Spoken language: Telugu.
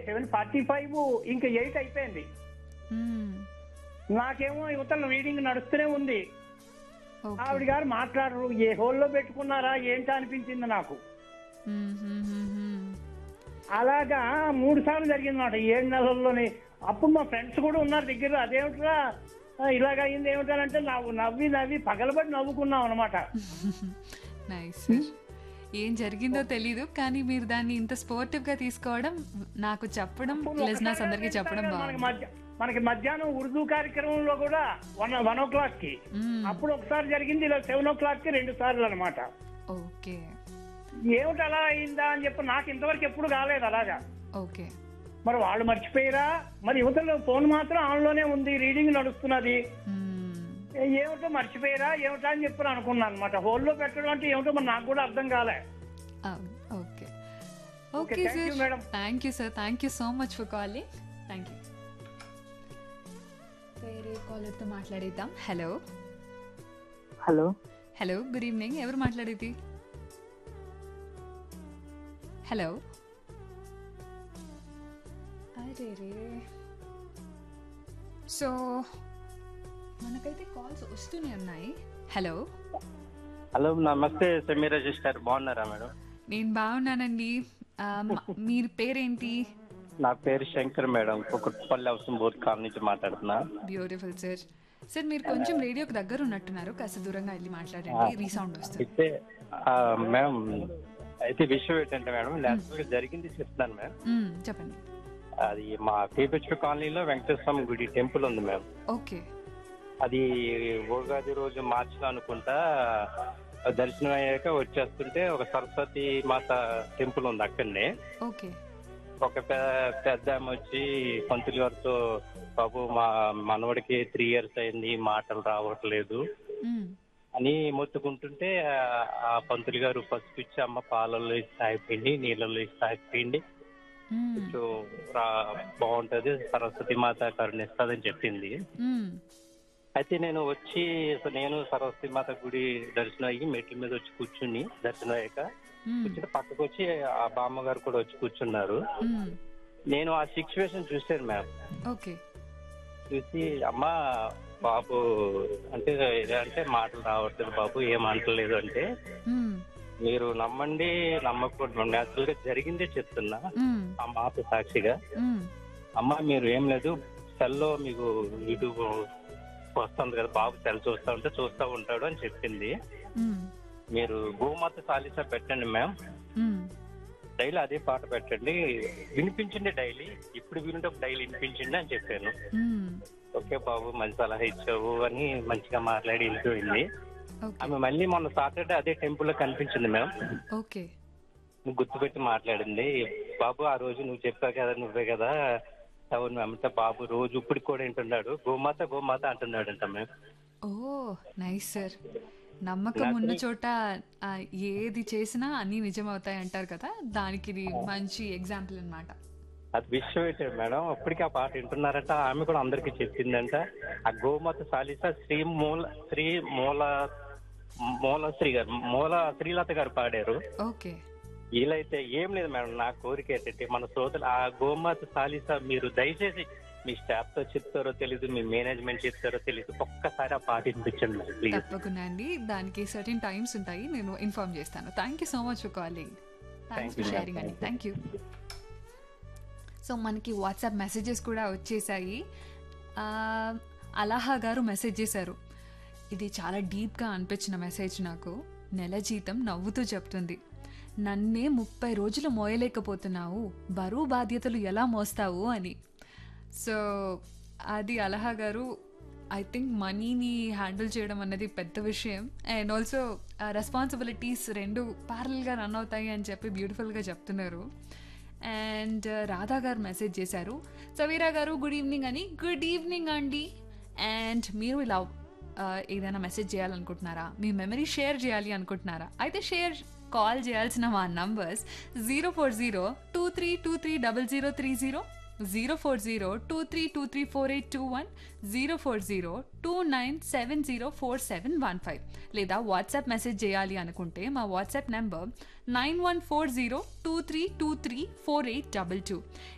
సెవెన్ ఫార్టీ ఫైవ్ ఇంకా ఎయిట్ అయిపోయింది మ్మ్. నాకేమో యువతల రీడింగ్ నడుస్తూనే ఉంది ఓకే ఆవిడ గారు మాట్లాడరు ఏ హోల్లో పెట్టుకున్నారా ఏంటో అనిపించింది నాకు మ్మ్, మ్మ్, మ్మ్, మ్మ్. అలాగా మూడు సార్లు జరిగింది మాట ఏడు నెలల్లోనే అప్పుడు మా ఫ్రెండ్స్ కూడా ఉన్నారు దగ్గర అదేమిట్రా ఆ, ఇలాగ అయింది ఏమిటంటే నవ్వు నవ్వి నవ్వి పగలబడి నవ్వుకున్నాం అనమాట నైస్ సార్ ఏం జరిగిందో తెలీదు కానీ మీరు దాన్ని ఇంత స్పోర్టివ్ గా తీసుకోవడం నాకు చెప్పడం లిజనర్స్ అందరికీ చెప్పడం మనకి బాగుంది మధ్య మనకి మధ్యాహ్నం ఉర్దూ కార్యక్రమంలో కూడా వన్ వన్ ఓ క్లాక్ కి మ్మ్. అప్పుడు ఒకసారి జరిగింది ఇలా సెవెన్ ఓ క్లాక్ కి రెండు సార్లు అనమాట ఓకే ఏమిటి అలా అయిందా అని చెప్పి నాకు ఇంతవరకు ఎప్పుడు కాలేదు అలాగా ఓకే మరి వాళ్ళు మర్చిపోయారా మరి యువతలో ఫోన్ మాత్రం ఆన్లోనే ఉంది రీడింగ్ నడుస్తున్నది మ్మ్. ఏ- ఏమిటో మర్చిపోయారా ఏమిటా అని చెప్పి అనుకున్నాను అనమాట హోల్లో పెట్టడం అంటే ఏమిటో మరి నాకు కూడా అర్థం కాలే అవును, okay okay, okay thank you, sir madam. Thank you sir thank you so much for calling thank you వేరే కాలర్తో మాట్లాడేద్దాం hello hello hello good evening ఎవరు మాట్లాడేది హలో అరే రే సో మనకైతే కాల్స్ వస్తూనే ఉన్నాయి హలో హలో నమస్తే సమీరా సిస్టర్ బాగున్నారా మేడం నేను బాగున్నానండి ఆ, మ- మీ పేరేంటి నా పేరు శంకర్ మేడం కుక్కట్పల్లి అవసరం బోర్డ్ కాల్ నుంచి మాట్లాడుతున్నా బ్యూటిఫుల్ సార్ సార్ మీరు కొంచెం రేడియోకి దగ్గర ఉన్నట్టున్నారు కాస్త దూరంగా వెళ్ళి మాట్లాడండి రీసౌండ్ వస్తుంది అయితే ఆ, మేడం అయితే విషయం ఏంటంటే మేడం లాస్ట్ వీక్ జరిగింది చెప్తాను మేడం మ్మ్, చెప్పండి అది మా కేపీహెచ్పి కాలనీలో వెంకటేశ్వర స్వామి గుడి టెంపుల్ ఉంది మేడం ఓకే అది ఉగాది రోజు మార్చిలో అనుకుంటా దర్శనం అయ్యాక వచ్చేస్తుంటే ఒక సరస్వతి మాత టెంపుల్ ఉంది అక్కడనే ఓకే ఒక పె- పెద్ద ఆమె వచ్చి పంతులు గారితో బాబు మా మనవడికి త్రీ ఇయర్స్ అయింది మాటలు రావట్లేదు మ్మ్, అని మొత్తుకుంటుంటే ఆ- ఆ పంతులు గారు పసుపు ఇచ్చి అమ్మ పాలల్లో ఇస్తే తాగిపోయింది నీళ్ళల్లో ఇస్తే తాగిపోయింది మ్మ్, కొంచెం రా- బాగుంటది సరస్వతి మాత కరుణిస్తుందని చెప్పింది మ్మ్, అయితే నేను వచ్చి అసలు నేను సరస్వతి మాత గుడి దర్శనం అయ్యి మెట్ల మీద వచ్చి కూర్చుని దర్శనం అయ్యాక మ్మ్, కూర్చుని పక్కకు వచ్చి ఆ బామ్మ గారు కూడా వచ్చి కూర్చున్నారు మ్మ్. నేను ఆ సిచ్యువేషన్ చూశాను మ్యామ్ ఓకే చూసి అమ్మ బాబు అంటే అంటే మాటలు రావట్లేదు బాబు ఏం అంటలేదు అంటే మ్మ్, మీరు నమ్మండి నమ్మకూడదు నేచురల్ గా జరిగిందే చెప్తున్నా మ్మ్, ఆ మాత సాక్షిగా మ్మ్. అమ్మ మీరు ఏం లేదు సెల్లో మీకు యూట్యూబ్ వస్తుంది కదా బాబు సెల్ చూస్తా ఉంటే చూస్తా ఉంటాడు అని చెప్పింది మ్మ్, మీరు గోమాత సాలిసా పెట్టండి మ్యామ్ మ్మ్. డైలీ అదే పాట పెట్టండి వినిపించండి డైలీ ఇప్పుడు వినుంటే డైలీ వినిపించండి అని చెప్పాను మ్మ్. ఓకే బాబు మంచి సలహా ఇచ్చావు అని మంచిగా మాట్లాడి వెళ్ళిపోయింది ఓకే ఆమె మళ్ళీ మొన్న సాటర్డే అదే టెంపుల్ లో కనిపించింది మ్యామ్ ఓకే గుర్తుపెట్టి మాట్లాడింది బాబు ఆ రోజు నువ్వు చెప్పావు కదా నువ్వే కదా అవును మ్యామ్ అంటే బాబు రోజు ఇప్పుడు కూడా వింటున్నాడు గోమాత గోమాత అంటున్నాడు అంట మ్యామ్ ఓ నైస్ సార్ నమ్మకం ఉన్న చోట ఆ, ఏది చేసినా అన్నీ నిజం అవుతాయి అంటారు కదా దానికి ఇది మంచి ఎగ్జాంపుల్ అన్నమాట అది విషయం ఏంటి మేడం అప్పటికి ఆ పాట వింటున్నారంట ఆమె కూడా అందరికి చెప్పిందంట ఆ గోమాత సాలిస శ్రీ మూల శ్రీ మూల మూల శ్రీ గారు మూల శ్రీలత గారు పాడారు ఓకే వీలైతే ఏం లేదు మేడం నా కోరిక ఏంటంటే మన శ్రోతలు ఆ గోమాత సాలిస మీరు దయచేసి మీ స్టాఫ్ తో చెప్తారో తెలీదు మీ మేనేజ్మెంట్ చెప్తారో తెలీదు ఒక్కసారి ఆ పాట వినిపించండి మేడం ప్లీజ్ తప్పకుండా అండి దానికి సర్టెన్ టైమ్స్ ఉంటాయి నేను ఇన్ఫార్మ్ చేస్తాను thank you so much for calling thanks Thank for you, sharing అండి థ్యాంక్ యూ సో మనకి వాట్సాప్ మెసేజెస్ కూడా వచ్చేసాయి ఆ, అలాహా గారు మెసేజ్ చేశారు ఇది చాలా డీప్గా అనిపించిన మెసేజ్ నాకు నెల జీతం నవ్వుతూ చెప్తుంది నన్నే ముప్పై రోజులు మోయలేకపోతున్నావు బరువు బాధ్యతలు ఎలా మోస్తావు అని సో అది అలహా గారు ఐ థింక్ మనీని హ్యాండిల్ చేయడం అన్నది పెద్ద విషయం అండ్ ఆల్సో రెస్పాన్సిబిలిటీస్ రెండు ప్యారల్గా రన్ అవుతాయి అని చెప్పి బ్యూటిఫుల్గా చెప్తున్నారు అండ్ రాధా గారు మెసేజ్ చేశారు సవీరా గారు గుడ్ ఈవినింగ్ అని గుడ్ ఈవినింగ్ అండి అండ్ మీరు ఇలా ఆ, ఏదైనా మెసేజ్ చేయాలనుకుంటున్నారా మీ మెమరీ షేర్ చేయాలి అనుకుంటున్నారా అయితే షేర్ కాల్ చేయాల్సిన మా numbers zero four zero two three two three double zero three zero zero four zero two three two three four eight two one zero four zero two nine seven zero four seven one five లేదా వాట్సాప్ మెసేజ్ చేయాలి అనుకుంటే మా WhatsApp number nine one four zero two three two three four eight double two